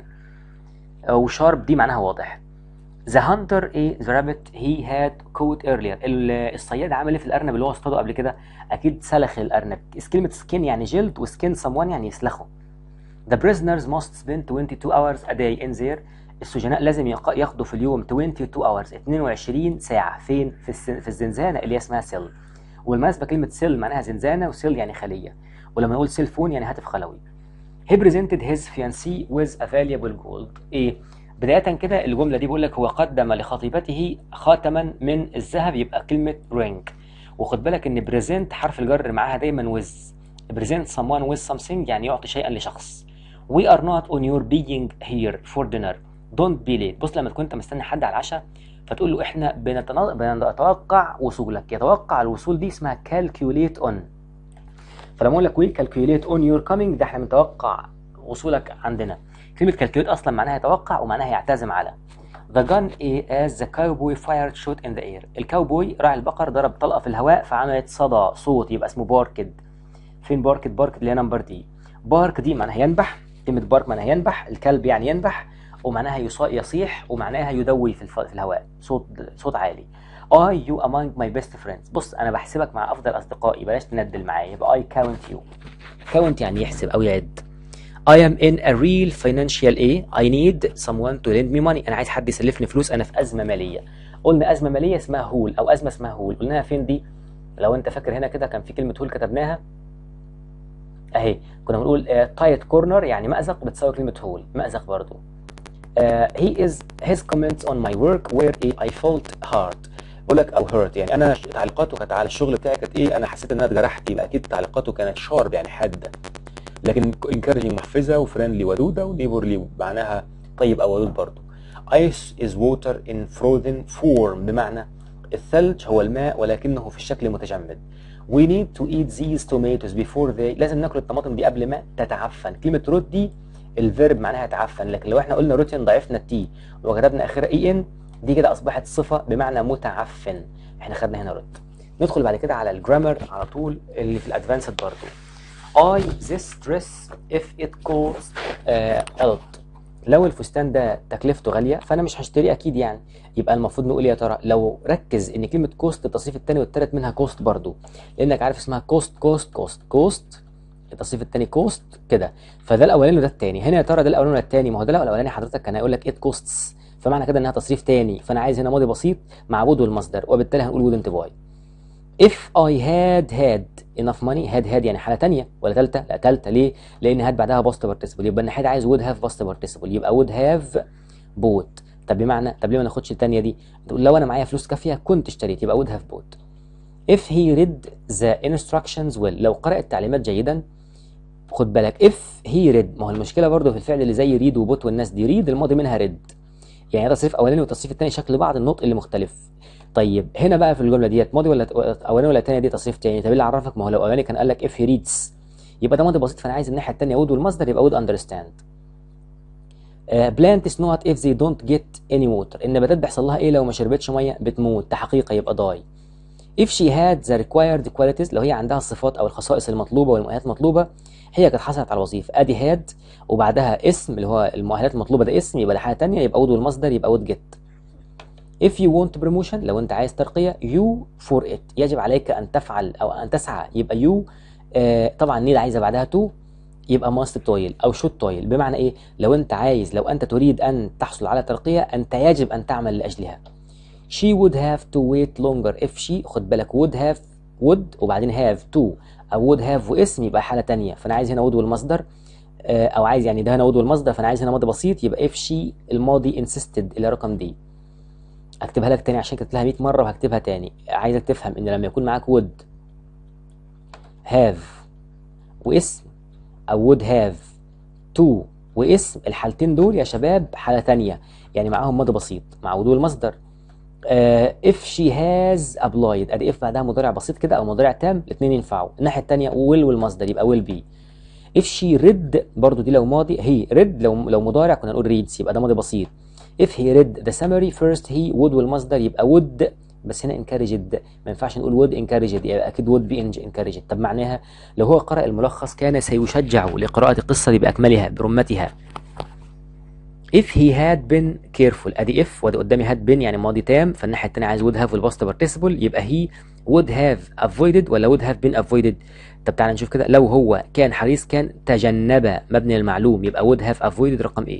وشارب دي معناها واضح The hunter ايه the rabbit he had caught earlier الصياد عمل ايه في الارنب اللي هو اصطاده قبل كده اكيد سلخ الارنب كلمه سكين يعني جلد وسكين someone يعني يسلخه The prisoners must spend 22 hours a day in there السجناء لازم ياخدوا في اليوم 22 hours 22 ساعه فين في, في الزنزانه اللي هي اسمها سيل والمناسبة كلمة سيل معناها زنزانة وسيل يعني خلية ولما نقول سيل فون يعني هاتف خلوي he presented his fiancée with a valuable gold ايه بداية كده الجملة دي بيقول لك هو قدم لخطيبته خاتما من الذهب يبقى كلمة ring وخد بالك ان بريزنت حرف الجر معاها دايما with present someone with something يعني يعطي شيئا لشخص we are not on your being here for dinner don't be late بص لما تكون انت مستني حد على العشاء فتقول له احنا بنتوقع وصولك يتوقع الوصول دي اسمها calculate on فلما اقول لك we calculate on your coming ده احنا بنتوقع وصولك عندنا كلمة calculate اصلا معناها يتوقع ومعناها يعتزم على The gun as the cowboy fired shot in the air الكاوبوي راعي البقر ضرب طلقة في الهواء فعملت صدى صوت يبقى اسمه باركد فين باركد باركد اللي هي نمبر دي بارك دي معناها ينبح كلمة بارك معناها ينبح الكلب يعني ينبح ومعناها يصيح ومعناها يدوي في, الف... في الهواء صوت صوت عالي I you among my best friends بص انا بحسبك مع افضل اصدقائي بلاش تندل معايا يبقى I count you count يعني يحسب او يعد I am in a real financial A I need someone to lend me money انا عايز حد يسلفني فلوس انا في ازمه ماليه قلنا ازمه ماليه اسمها هول او ازمه اسمها هول قلناها فين دي لو انت فاكر هنا كده كان في كلمه هول كتبناها اهي كنا بنقول تايت كورنر يعني مأزق بتساوي كلمه هول مأزق برضو Uh, he is his comments on my work were I felt hard بقول لك او هيرت يعني انا تعليقاته كانت على الشغل بتاعي كانت ايه انا حسيت ان انا اتجرحت يبقى اكيد تعليقاته كانت شارب يعني حاده لكن encouraging محفزه وفريندلي ودوده ونيبورلي معناها طيب او ودود برضه ice is water in frozen form بمعنى الثلج هو الماء ولكنه في الشكل متجمد we need to eat these tomatoes before they لازم ناكل الطماطم دي قبل ما تتعفن كلمه روت دي الفيرب معناها تعفن لكن لو احنا قلنا روتين ضعفنا التي وكتبنا اخرها اي ان دي كده اصبحت صفه بمعنى متعفن احنا خدنا هنا روت ندخل بعد كده على الجرامر على طول اللي في الادفانسد برضه I this dress if it costs uh, a lot لو الفستان ده تكلفته غاليه فانا مش هشتريه اكيد يعني يبقى المفروض نقول يا ترى لو ركز ان كلمه كوست التصريف الثاني والثالث منها كوست برضو لانك عارف اسمها كوست كوست كوست كوست التصريف الثاني كوست كده فده الاولاني وده الثاني هنا يا ترى ده الاولاني ولا الثاني ما هو ده لو الاولاني حضرتك كان هيقول لك ات كوستس فمعنى كده انها تصريف ثاني فانا عايز هنا ماضي بسيط مع وود والمصدر وبالتالي هنقول wouldn't buy if I had had enough money had had يعني حالة تانية ولا تالتة؟ لا تالتة ليه؟ لأن had بعدها past participle يبقى أنا had عايز would have past participle يبقى would have bought طب بمعنى طب ليه ما ناخدش التانية دي؟ تقول لو أنا معايا فلوس كافية كنت اشتريت يبقى would have bought if he read the instructions well لو قرأ التعليمات جيدا خد بالك if he read ما هو المشكلة برضه في الفعل اللي زي read وبوت والناس دي read الماضي منها read يعني تصريف أولاني والتصريف الثاني شكل بعض النطق اللي مختلف طيب هنا بقى في الجمله ديت ماضي ولا اولاني ولا ثاني دي تصريف تاني طب اللي عرفك ما هو لو اولاني كان قال لك اف هي ريدز يبقى ده ماضي بسيط فانا عايز الناحيه الثانيه وود والمصدر يبقى وود اندرستاند بلانتس نوت اف زي دونت جيت اني ووتر النباتات بيحصل لها ايه لو ما شربتش ميه بتموت تحقيقه يبقى داي if she had the required qualities لو هي عندها الصفات او الخصائص المطلوبه والمؤهلات المطلوبه هي كانت حصلت على الوظيفه ادي هاد وبعدها اسم اللي هو المؤهلات المطلوبه ده اسم يبقى ده حاجه ثانيه يبقى وود والمصدر يبقى وود جيت if you want promotion لو انت عايز ترقيه you for it يجب عليك ان تفعل او ان تسعى يبقى you آه طبعا نيل عايزه بعدها to يبقى must toil او should toil بمعنى ايه لو انت عايز لو انت تريد ان تحصل على ترقيه انت يجب ان تعمل لاجلها she would have to wait longer if she خد بالك would have would وبعدين have to او would have واسم يبقى حاله تانية فانا عايز هنا would والمصدر آه او عايز يعني ده هنا would والمصدر فانا عايز هنا ماضي بسيط يبقى if she الماضي insisted اللي رقم دي اكتبها لك تاني عشان كتبت لها 100 مره وهكتبها تاني عايزك تفهم ان لما يكون معاك would have واسم او would have to واسم الحالتين دول يا شباب حاله تانية يعني معاهم ماضي بسيط مع وضوء المصدر uh, if she has applied ادي if بعدها مضارع بسيط كده او مضارع تام الاثنين ينفعوا الناحيه الثانيه will والمصدر يبقى will be if she read برضو دي لو ماضي هي read لو لو مضارع كنا نقول reads يبقى ده ماضي بسيط if he read the summary first he would والمصدر يبقى would بس هنا encouraged ما ينفعش نقول would encouraged يبقى اكيد would be encouraged طب معناها لو هو قرأ الملخص كان سيشجع لقراءة القصة بأكملها برمتها if he had been careful ادي if وادي قدامي had been يعني ماضي تام فالناحيه الثانيه عايز would have والباست participle يبقى he would have avoided ولا would have been avoided طب تعالى نشوف كده لو هو كان حريص كان تجنب مبني المعلوم يبقى would have avoided رقم ايه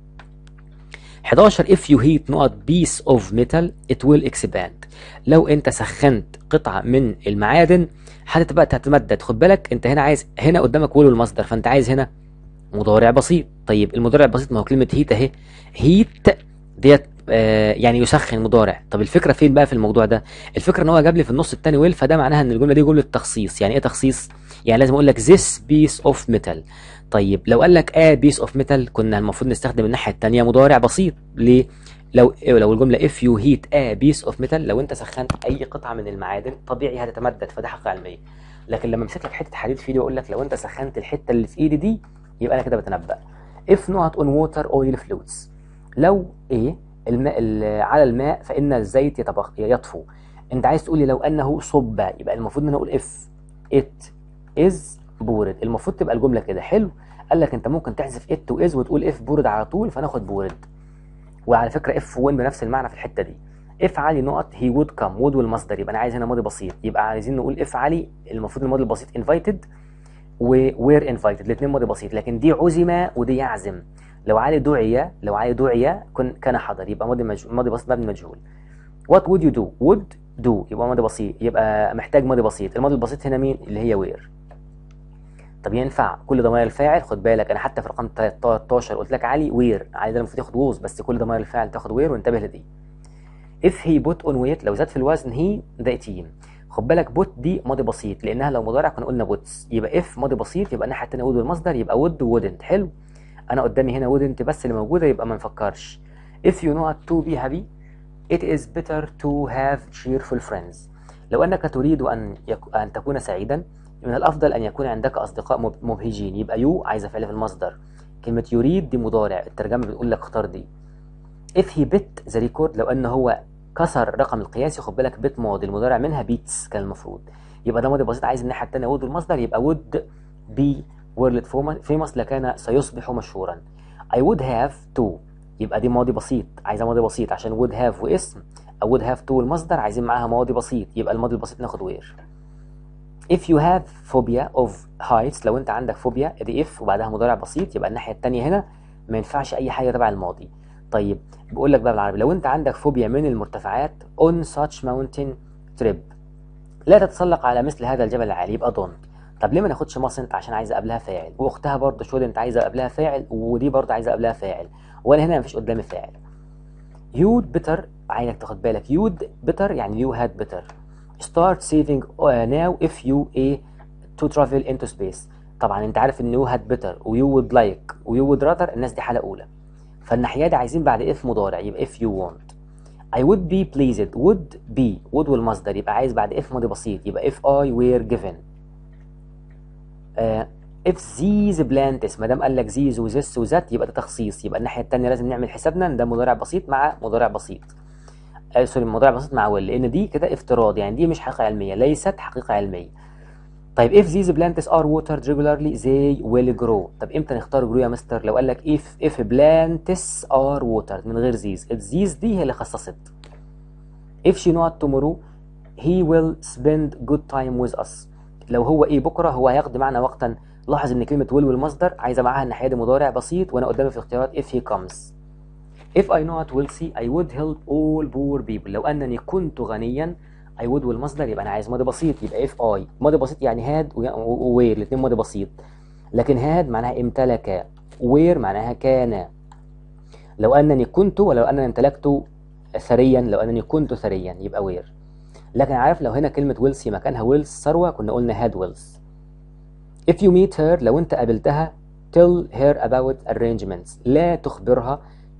11 if you heat not piece of metal it will expand لو انت سخنت قطعه من المعادن هتبقى تتمدد خد بالك انت هنا عايز هنا قدامك will والمصدر فانت عايز هنا مضارع بسيط طيب المضارع البسيط ما هو كلمه هيت اهي هيت ديت آه يعني يسخن مضارع طب الفكره فين بقى في الموضوع ده الفكره ان هو جاب لي في النص الثاني ويل فده معناها ان الجمله دي جمله تخصيص يعني ايه تخصيص يعني لازم اقول لك this piece of metal طيب لو قال لك a piece of metal كنا المفروض نستخدم الناحيه الثانيه مضارع بسيط ليه لو لو الجمله if you heat a piece of metal لو انت سخنت اي قطعه من المعادن طبيعي هتتمدد فده حقيقه علميه لكن لما امسك لك حته حديد في ايدي واقول لك لو انت سخنت الحته اللي في ايدي دي يبقى انا كده بتنبأ if not on water oil floats لو ايه الماء على الماء فان الزيت يتبخ يطفو انت عايز تقول لي لو انه صب يبقى المفروض ان انا اقول if it is بورد المفروض تبقى الجمله كده حلو قال لك انت ممكن تحذف it و is وتقول if بورد على طول فناخد بورد وعلى فكره if وين بنفس المعنى في الحته دي if علي نقط he would come would والمصدر يبقى انا عايز هنا ماضي بسيط يبقى عايزين نقول if علي المفروض الماضي البسيط invited ووير انفايتد الاثنين ماضي بسيط لكن دي عزم ودي يعزم لو علي دعي لو علي دعي كن كان حضر يبقى ماضي مجهول ماضي بسيط مبني مجهول وات وود يو دو وود دو يبقى ماضي بسيط يبقى محتاج ماضي بسيط الماضي البسيط هنا مين اللي هي وير طب ينفع كل ضمائر الفاعل خد بالك انا حتى في رقم 13 قلت لك علي وير علي ده المفروض ياخد ووز بس كل ضمائر الفاعل تاخد وير وانتبه لدي if he put on weight لو زاد في الوزن he ده team خد بالك put دي ماضي بسيط لانها لو مضارع كنا قلنا puts يبقى if ماضي بسيط يبقى الناحيه الثانيه would والمصدر يبقى would wouldn't حلو انا قدامي هنا wouldn't بس اللي موجوده يبقى ما نفكرش if you not to be happy it is better to have cheerful friends لو انك تريد ان يك... ان تكون سعيدا من الافضل ان يكون عندك اصدقاء مب- مبهجين يبقى يو عايزه فعل في المصدر كلمه يريد دي مضارع الترجمه بتقول لك اختار دي if he bit the record لو ان هو كسر الرقم القياسي خد بالك بيت ماضي المضارع منها بيتس كان المفروض يبقى ده ماضي بسيط عايز الناحيه الثانيه would المصدر يبقى would be world famous لكان سيصبح مشهورا I would have to يبقى دي ماضي بسيط عايزه ماضي بسيط عشان would have واسم او would have to المصدر عايزين معاها ماضي بسيط يبقى الماضي البسيط ناخد where if you have phobia of heights لو انت عندك فوبيا ادي if وبعدها مضارع بسيط يبقى الناحيه الثانيه هنا ما ينفعش اي حاجه تبع الماضي طيب بقول لك بقى بالعربي لو انت عندك فوبيا من المرتفعات on such mountain trip لا تتسلق على مثل هذا الجبل العالي يبقى don't طب ليه ما ناخدش mustn't عشان عايزه قبلها فاعل واختها برضه shouldn't عايزه قبلها فاعل ودي برضه عايزه قبلها فاعل وانا هنا مفيش قدامي فاعل you'd better عايزك تاخد بالك you'd better يعني you had better start saving uh, now if you a to travel into space طبعا انت عارف ان you had better و you would like و you would rather الناس دي حالة أولى فالناحية دي عايزين بعد if مضارع يبقى if you want I would be pleased would be would والمصدر يبقى عايز بعد if ماضي بسيط يبقى if I were given uh, if these plants ما دام قال لك these وthis وذات يبقى ده تخصيص يبقى الناحية التانية لازم نعمل حسابنا ان ده مضارع بسيط مع مضارع بسيط آه سوري مضارع بسيط مع will لان دي كده افتراض يعني دي مش حقيقة علمية ليست حقيقة علمية طيب if these plants are watered regularly they will grow طب امتى نختار grow يا مستر لو قال لك if if plants are watered من غير these these دي هي اللي خصصت if she not tomorrow he will spend good time with us لو هو ايه بكره هو هيقضي معنا وقتا لاحظ ان كلمه will والمصدر عايزه معاها الناحيه دي مضارع بسيط وانا قدامي في الاختيارات if he comes if I not wealthy I would help all poor people لو انني كنت غنيا I would والمصدر يبقى انا عايز ماضي بسيط يبقى if I ماضي بسيط يعني had و where الاثنين ماضي بسيط لكن had معناها امتلك where معناها كان لو انني كنت ولو انني امتلكت ثريا لو انني كنت ثريا يبقى where لكن عارف لو هنا كلمة wealthy مكانها wealth ثروة كنا قلنا had wealth if you meet her لو انت قابلتها tell her about arrangements لا تخبرها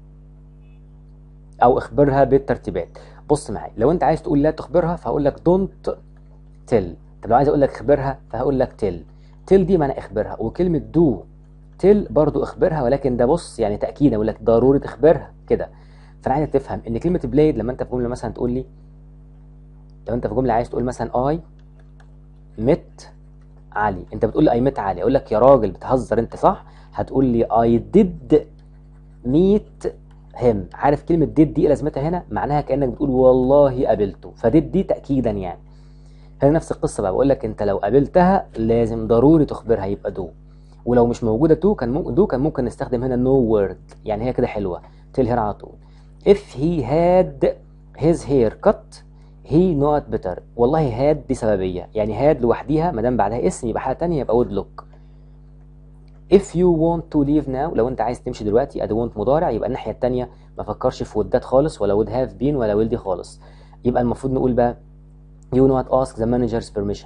او اخبرها بالترتيبات بص معايا لو انت عايز تقول لا تخبرها فهقول لك don't tell طب لو عايز اقول لك اخبرها فهقول لك tell tell دي معنى اخبرها وكلمة do tell برضو اخبرها ولكن ده بص يعني تأكيد اقول لك ضروري تخبرها كده فانا عايزك تفهم ان كلمة بلايد لما انت في جملة مثلا تقول لي لو انت في جملة عايز تقول مثلا I met علي انت بتقول لي I met علي اقول لك يا راجل بتهزر انت صح هتقول لي I did meet هم عارف كلمة ديد دي لازمتها هنا معناها كأنك بتقول والله قابلته فديد دي تأكيدا يعني هنا نفس القصة بقى بقول لك انت لو قابلتها لازم ضروري تخبرها يبقى دو ولو مش موجودة تو كان ممكن دو كان ممكن نستخدم هنا نو no word يعني هي كده حلوة تل هير على طول if he had his hair cut he not better والله had دي سببية يعني had لوحديها ما دام بعدها اسم يبقى حاجة تانية يبقى would look if you want to leave now لو انت عايز تمشي دلوقتي ادي want مضارع يبقى الناحيه الثانيه ما فكرش في ودات خالص ولا would have been ولا will دي خالص يبقى المفروض نقول بقى you not ask the manager's permission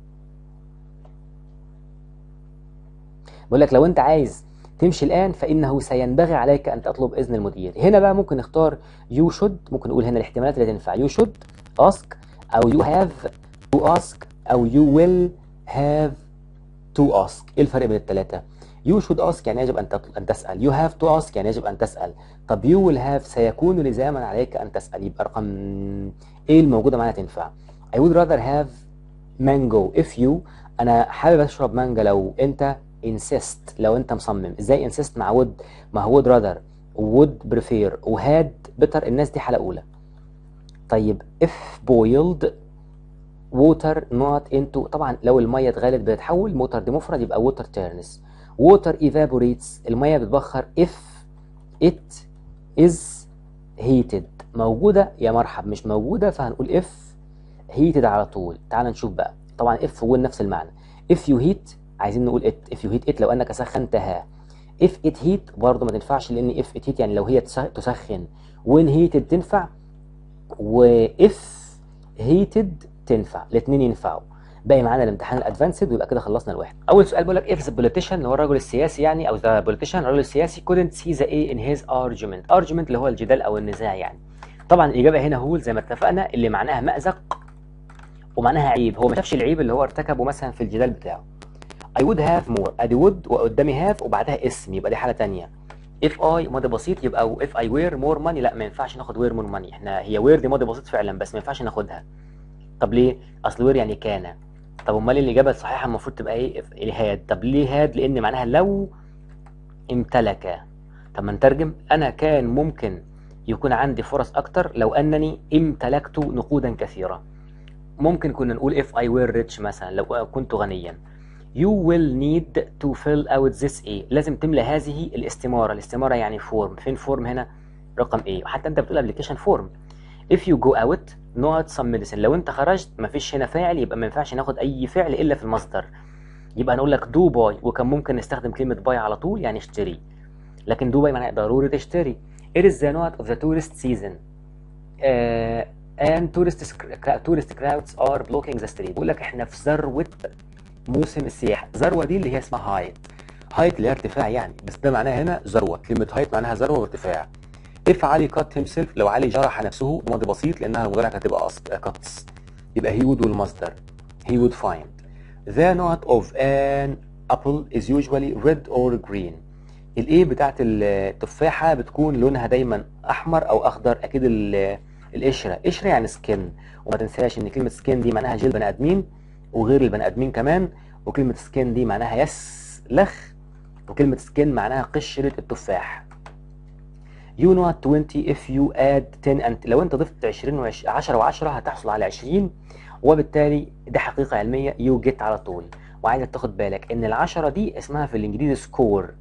بقول لك لو انت عايز تمشي الان فانه سينبغي عليك ان تطلب اذن المدير هنا بقى ممكن نختار you should ممكن نقول هنا الاحتمالات اللي تنفع you should ask او you have to ask او you will have to ask ايه الفرق بين الثلاثه You should ask يعني يجب أن أن تسأل. You have to ask يعني يجب أن تسأل. طب you will have سيكون لزاما عليك أن تسأل. يبقى رقم إيه الموجودة معانا تنفع. I would rather have mango if you أنا حابب أشرب مانجا لو أنت insist لو أنت مصمم. إزاي insist مع would؟ ما هو would rather would prefer وهاد better الناس دي حالة أولى. طيب if boiled water not into طبعا لو المية اتغلت بتتحول موتر دي مفرد يبقى water turns. water evaporates المية بتبخر if it is heated موجودة يا مرحب مش موجودة فهنقول if heated على طول تعال نشوف بقى طبعا if هو نفس المعنى if you heat عايزين نقول it if you heat it لو انك سخنتها if it heat برضه ما تنفعش لان if it heat يعني لو هي تسخن when heated تنفع واف هيتد تنفع الاثنين ينفعوا باقي معانا الامتحان الادفانسد ويبقى كده خلصنا الواحد اول سؤال بيقول لك if the politician اللي هو الرجل السياسي يعني او the politician الرجل السياسي couldn't see the a in his argument argument اللي هو الجدال او النزاع يعني طبعا الاجابه هنا هو زي ما اتفقنا اللي معناها مأزق ومعناها عيب هو ما شافش العيب اللي هو ارتكبه مثلا في الجدال بتاعه I would have more ادي would وقدامي have وبعدها اسم يبقى دي حاله تانية if I ماضي بسيط يبقى if I were more money لا ما ينفعش ناخد were more money احنا هي were دي ماضي بسيط فعلا بس ما ينفعش ناخدها طب ليه اصل were يعني كان طب امال الاجابه الصحيحه المفروض تبقى ايه if هاد طب ليه هاد لان معناها لو امتلك طب ما نترجم انا كان ممكن يكون عندي فرص اكتر لو انني امتلكت نقودا كثيره ممكن كنا نقول if I were rich مثلا لو كنت غنيا you will need to fill out this A لازم تملى هذه الاستمارة الاستمارة يعني فورم فين فورم هنا رقم A وحتى انت بتقول application form if you go out not some medicine لو انت خرجت مفيش هنا فاعل يبقى ما ينفعش ناخد اي فعل الا في المصدر يبقى نقول لك do buy وكان ممكن نستخدم كلمة buy على طول يعني اشتري لكن do buy معناها ضروري تشتري it is the note of the tourist season uh, and tourist tourist crowds are blocking the street بيقول لك احنا في ذروة موسم السياحة ذروة دي اللي هي اسمها هايت هايت اللي هي ارتفاع يعني بس ده معناها هنا ذروة كلمة هايت معناها ذروة وارتفاع if علي cut himself لو علي جرح نفسه بماضي بسيط لانها المضارع كانت هتبقى cuts يبقى he would والمصدر he would find the note of an apple is usually red or green الايه بتاعت التفاحة بتكون لونها دايما احمر او اخضر اكيد القشرة قشرة يعني سكن وما تنساش ان كلمة سكن دي معناها جلد بني ادمين وغير البني ادمين كمان وكلمه سكين دي معناها يسلخ وكلمه سكين معناها قشره التفاح you not 20 if you add 10 and لو انت ضفت 20 و 10 و10 هتحصل على 20 وبالتالي دي حقيقه علميه you get على طول وعايزك تاخد بالك ان العشرة دي اسمها في الانجليزي سكور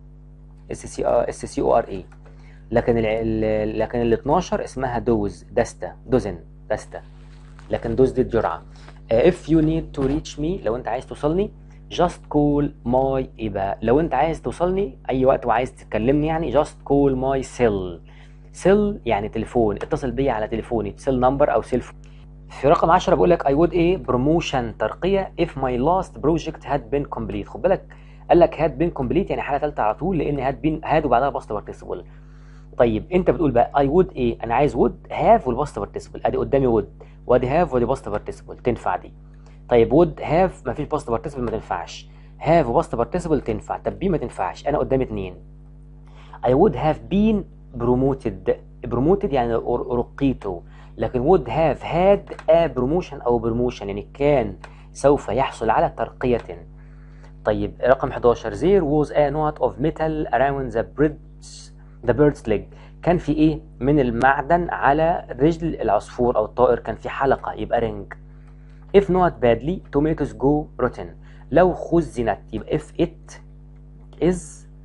اس سي اس سي او ار اي لكن ال لكن ال 12 اسمها دوز دسته دوزن دسته لكن دوز دي الجرعه if you need to reach me لو انت عايز توصلني just call my ايه بقى لو انت عايز توصلني اي وقت وعايز تكلمني يعني just call my cell cell يعني تليفون اتصل بيا على تليفوني cell number او cell في رقم 10 بقول لك I would ايه بروموشن ترقية if my last project had been complete خد بالك قال لك had been complete يعني حالة ثالثة على طول لان had been had وبعدها past participle طيب انت بتقول بقى I would ايه انا عايز would have والباست participle ادي قدامي would وادي have وادي باست participle تنفع دي طيب would have مفيش باست participle ما تنفعش have وباست participle تنفع طب بي ما تنفعش انا قدامي اتنين I would have been promoted promoted يعني رقيت لكن would have had a promotion او promotion يعني كان سوف يحصل على ترقية طيب رقم 11 there was a knot of metal around the bird's the bird's leg كان في ايه من المعدن على رجل العصفور او الطائر كان في حلقة يبقى رنج if not badly tomatoes go rotten لو خزنت يبقى if it is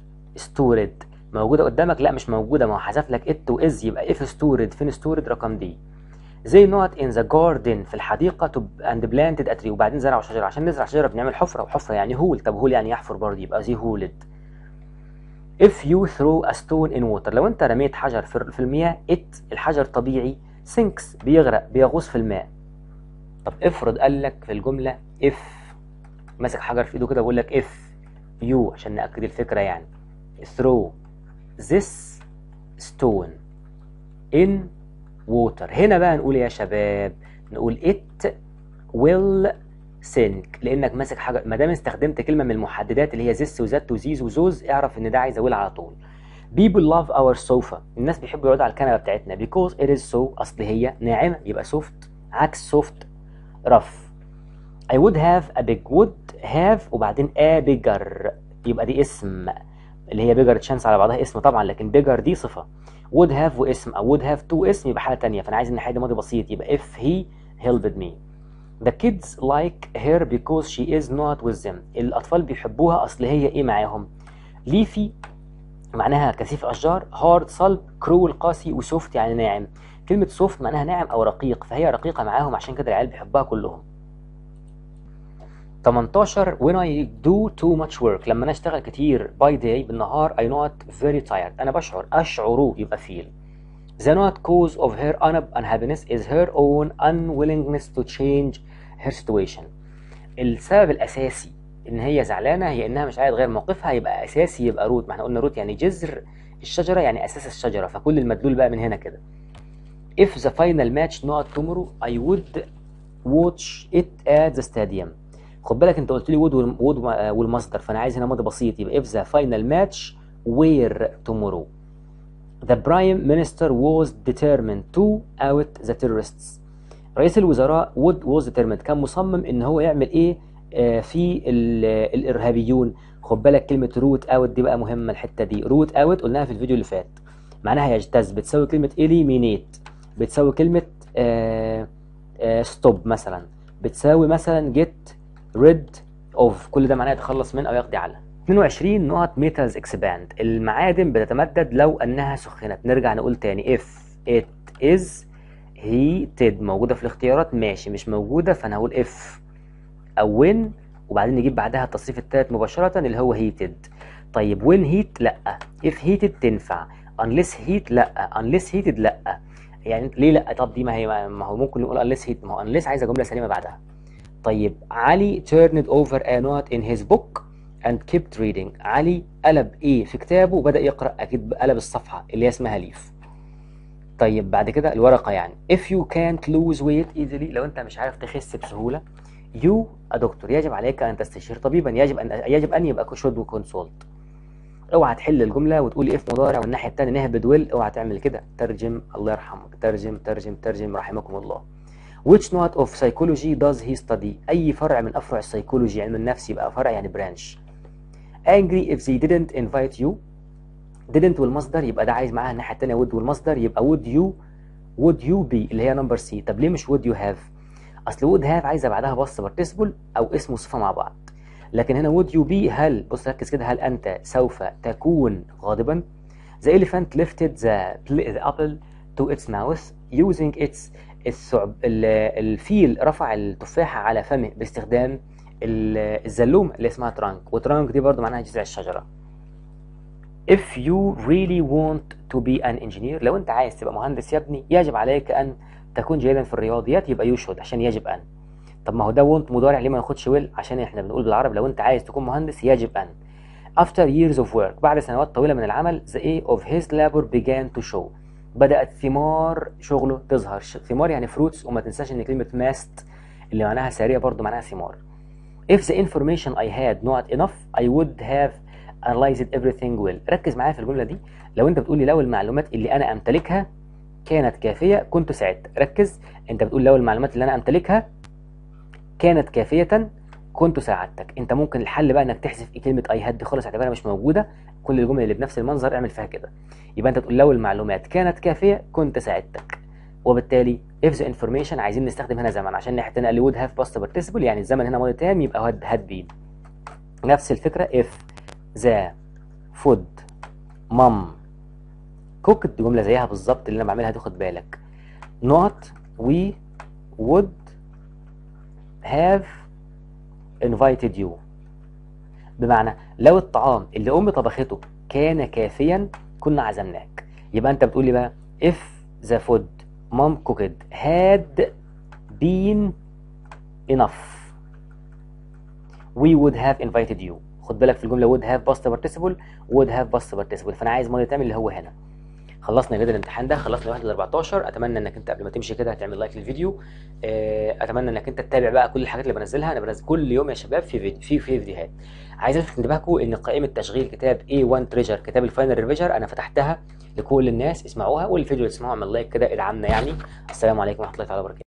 stored موجودة قدامك لا مش موجودة ما هو حذف لك it و is يبقى if stored فين stored رقم دي they not in the garden في الحديقة to and planted a tree وبعدين زرعوا شجرة عشان نزرع شجرة بنعمل حفرة وحفرة يعني هول طب هول يعني يحفر برضه يبقى they holed if you throw a stone in water لو انت رميت حجر في المياه it الحجر طبيعي sinks بيغرق بيغوص في الماء طب افرض قال لك في الجملة if ماسك حجر في ايده كده بيقول لك if you عشان نأكد الفكرة يعني throw this stone in water هنا بقى نقول يا شباب نقول it will sink لانك ماسك حاجه ما دام استخدمت كلمه من المحددات اللي هي this وذات وزيز وزوز اعرف ان ده عايز اقول على طول people love our sofa الناس بيحبوا يقعدوا على الكنبه بتاعتنا because it is so اصل هي ناعمه يبقى soft عكس soft rough I would have a big would have وبعدين a bigger يبقى دي اسم اللي هي bigger chance على بعضها اسم طبعا لكن bigger دي صفه would have واسم او would have to اسم يبقى حاله ثانيه فانا عايز ان حاجه ماضي بسيط يبقى if he helped me The kids like her because she is not with them. الأطفال بيحبوها أصل هي إيه معاهم؟ ليفي معناها كثيف أشجار، هارد صلب، كرول قاسي، وسوفت يعني ناعم. كلمة سوفت معناها ناعم أو رقيق، فهي رقيقة معاهم عشان كده العيال بيحبوها كلهم. 18 when I do too much work لما أنا أشتغل كتير by day بالنهار I not very tired أنا بشعر أشعر يبقى feel The not cause of her un- unhappiness is her own unwillingness to change her situation. السبب الأساسي إن هي زعلانة هي إنها مش عايزة تغير موقفها يبقى أساسي يبقى روت ما احنا قلنا روت يعني جذر الشجرة يعني أساس الشجرة فكل المدلول بقى من هنا كده. If the final match not tomorrow I would watch it at the stadium. خد بالك أنت قلت لي would وال- would والمصدر فأنا عايز هنا ماضي بسيط يبقى if the final match were tomorrow. The Prime Minister was determined to out the terrorists. رئيس الوزراء would was determined كان مصمم ان هو يعمل ايه آه، في ال- الارهابيون خد بالك كلمه روت اوت دي بقى مهمه الحته دي روت اوت قلناها في الفيديو اللي فات معناها يجتاز بتساوي كلمه eliminate بتساوي كلمه ستوب مثلا بتساوي مثلا get rid of كل ده معناه يتخلص من او يقضي على 22 نقط metals expand المعادن بتتمدد لو انها سخنت نرجع نقول تاني if it is heated موجودة في الاختيارات ماشي مش موجودة فأنا هقول if أو when وبعدين نجيب بعدها التصريف التالت مباشرة اللي هو heated طيب when heat لأ if heated تنفع unless heat لأ unless heated لأ يعني ليه لأ طب دي ما هي ما هو ممكن نقول unless heat ما هو unless عايزة جملة سليمة بعدها طيب علي turned over a note in his book and kept reading علي قلب ايه في كتابه وبدأ يقرأ أكيد قلب الصفحة اللي هي اسمها ليف طيب بعد كده الورقة يعني if you can't lose weight easily لو انت مش عارف تخس بسهولة you a doctor يجب عليك ان تستشير طبيبا يجب ان يجب ان يبقى should وكونسولت اوعى تحل الجملة وتقول اف مضارع والناحية التانية نهبد ويل اوعى تعمل كده ترجم الله يرحمك ترجم ترجم ترجم رحمكم الله which note of psychology does he study اي فرع من افرع السيكولوجي علم النفس يبقى فرع يعني برانش angry if they didn't invite you didn't والمصدر يبقى ده عايز معاها الناحيه الثانيه would والمصدر يبقى would you would you be اللي هي نمبر سي طب ليه مش would you have اصل would have عايزه بعدها بص participle او اسم وصفه مع بعض لكن هنا would you be هل بص ركز كده هل انت سوف تكون غاضبا the elephant lifted the, pl- the apple to its mouth using its الثعب ال- الفيل رفع التفاحة على فمه باستخدام ال- الزلوم اللي اسمها ترانك وترانك دي برضو معناها جذع الشجرة If you really want to be an engineer لو انت عايز تبقى مهندس يا ابني يجب عليك ان تكون جيدا في الرياضيات يبقى you should عشان يجب ان طب ما هو ده want مضارع ليه ما ناخدش will عشان احنا بنقول بالعربي لو انت عايز تكون مهندس يجب ان After years of work بعد سنوات طويلة من العمل the A of his labor began to show بدأت ثمار شغله تظهر ش- ثمار يعني fruits وما تنساش ان كلمة mast اللي معناها سارية برضو معناها ثمار If the information I had not enough I would have analyzed everything well ركز معايا في الجملة دي لو انت بتقول لي لو المعلومات اللي انا امتلكها كانت كافية كنت سعدت ركز انت بتقول لو المعلومات اللي انا امتلكها كانت كافية كنت ساعدتك انت ممكن الحل بقى انك تحذف ايه كلمة اي هاد دي خالص اعتبرها مش موجودة كل الجمل اللي بنفس المنظر اعمل فيها كده يبقى انت تقول لو المعلومات كانت كافية كنت ساعدتك وبالتالي if the information عايزين نستخدم هنا زمن عشان نحت هنا اللي would have past participle يعني الزمن هنا ماضي تام يبقى had, had been نفس الفكرة if the food mom cooked دي جملة زيها بالظبط اللي انا بعملها دي خد بالك not we would have invited you بمعنى لو الطعام اللي امي طبخته كان كافيا كنا عزمناك يبقى انت بتقول لي بقى if the food mom cooked had been enough we would have invited you خد بالك في الجمله would have past participle would have past participle فانا عايز ماضي تام اللي هو هنا خلصنا كده الامتحان ده خلصنا واحد ل 14 اتمنى انك انت قبل ما تمشي كده هتعمل لايك للفيديو آه، اتمنى انك انت تتابع بقى كل الحاجات اللي بنزلها انا بنزل كل يوم يا شباب في فيديو في في فيديوهات عايز الفت انتباهكم ان قائمه تشغيل كتاب A1 تريجر كتاب الفاينل ريفيجر انا فتحتها لكل الناس اسمعوها والفيديو اللي تسمعوه اعمل لايك كده ادعمنا يعني السلام عليكم ورحمه الله تعالى وبركاته